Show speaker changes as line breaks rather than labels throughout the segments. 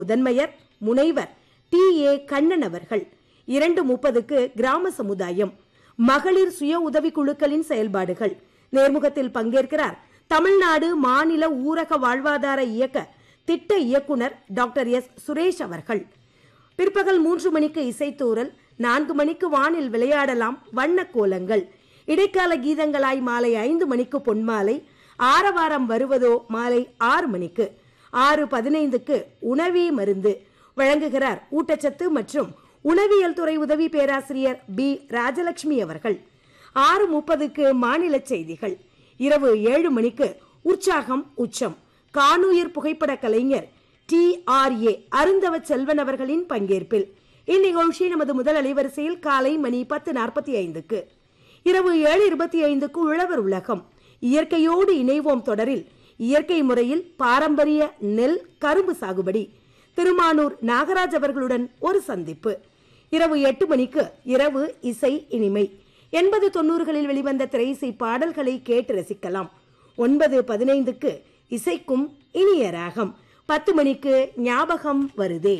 முதன்மையர் முனைவர் டி ஏ கண்ணன் அவர்கள் இரண்டு முப்பதுக்கு கிராம சமுதாயம் மகளிர் சுய உதவிக் குழுக்களின் செயல்பாடுகள் நேர்முகத்தில் பங்கேற்கிறார் தமிழ்நாடு மாநில ஊரக வாழ்வாதார இயக்க திட்ட இயக்குனர் டாக்டர் எஸ் சுரேஷ் அவர்கள் பிற்பகல் மூன்று மணிக்கு இசைத்தூரல் நான்கு மணிக்கு வானில் விளையாடலாம் வண்ண கோலங்கள் இடைக்கால கீதங்களாய் மாலை ஐந்து மணிக்கு பொன்மாலை ஆரவாரம் வருவதோ மாலை ஆறு மணிக்கு ஆறு பதினைந்துக்கு உணவே மருந்து வழங்குகிறார் ஊட்டச்சத்து மற்றும் உணவியல் துறை உதவி பேராசிரியர் பி ராஜலட்சுமி அவர்கள் ஆறு முப்பதுக்கு மாநில செய்திகள் இரவு ஏழு மணிக்கு உற்சாகம் உச்சம் காணுயிர் புகைப்பட கலைஞர் T R A Arunthava Selvan அவர்களின் பங்கேற்பில் இந்நிகழ்ச்சி நமது முதல் அலைவரிசையில் காலை மணி பத்து நாற்பத்தி ஐந்துக்கு இரவு ஏழு இருபத்தி ஐந்துக்கு உழவர் உலகம் இயற்கையோடு இணைவோம் தொடரில் இயற்கை முறையில் பாரம்பரிய நெல் கரும்பு சாகுபடி திருமானூர் நாகராஜ் அவர்களுடன் ஒரு சந்திப்பு இரவு எட்டு மணிக்கு இரவு இசை இனிமை எண்பது தொண்ணூறுகளில் வெளிவந்த திரையிசை பாடல்களை கேட்டு ரசிக்கலாம் ஒன்பது பதினைந்துக்கு இசைக்கும் இனிய ராகம் பத்து மணிக்கு ஞாபகம் வருதே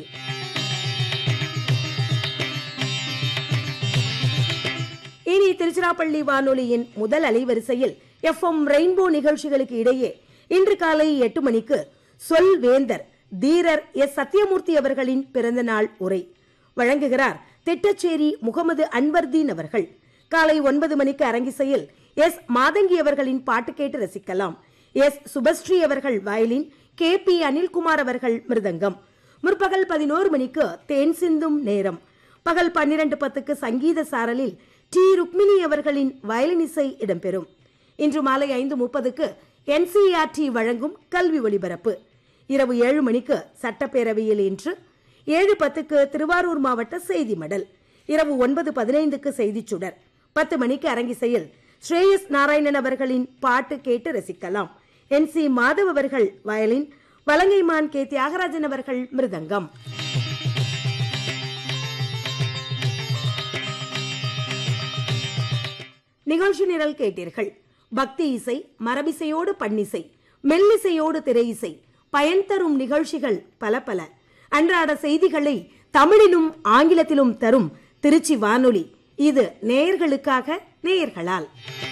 இனி திருச்சிராப்பள்ளி வானொலியின் முதல் அலைவரிசையில் எஃப்எம் ரெயின்போ நிகழ்ச்சிகளுக்கு இடையே இன்று காலை எட்டு மணிக்கு சொல் வேந்தர் தீரர் எஸ் சத்யமூர்த்தி அவர்களின் பிறந்த நாள் உரை வழங்குகிறார் திட்டச்சேரி முகமது அன்வர்தீன் அவர்கள் காலை ஒன்பது மணிக்கு அரங்கிசையில் எஸ் மாதங்கி அவர்களின் பாட்டு கேட்டு ரசிக்கலாம் எஸ் சுபஸ்ரீ அவர்கள் வயலின் கே பி அனில்குமார் அவர்கள் மிருதங்கம் முற்பகல் பதினோரு மணிக்கு தேன் சிந்தும் நேரம் பகல் பன்னிரண்டு பத்துக்கு சங்கீத சாரலில் டி ருக்மிணி அவர்களின் வயலின் இசை இடம்பெறும் இன்று மாலை ஐந்து முப்பதுக்கு என்சிஆர்டி வழங்கும் கல்வி ஒலிபரப்பு இரவு ஏழு மணிக்கு சட்டப்பேரவையில் இன்று ஏழு பத்துக்கு திருவாரூர் மாவட்ட செய்தி மடல் இரவு ஒன்பது பதினைந்துக்கு செய்திச் சுடர் பத்து மணிக்கு அரங்கிசையில் ஸ்ரேயஸ் நாராயணன் அவர்களின் பாட்டு கேட்டு ரசிக்கலாம் என் சி மாதவ் அவர்கள் வயலின் வலங்கைமான் கே தியாகராஜன் அவர்கள் மிருதங்கம் நிகழ்ச்சி நிரல் கேட்டீர்கள் பக்தி இசை மரபிசையோடு பண்ணிசை மெல்லிசையோடு திரையிசை பயன் தரும் நிகழ்ச்சிகள் பல பல அன்றாட செய்திகளை தமிழிலும் ஆங்கிலத்திலும் தரும் திருச்சி வானொலி இது நேயர்களுக்காக நேயர்களால்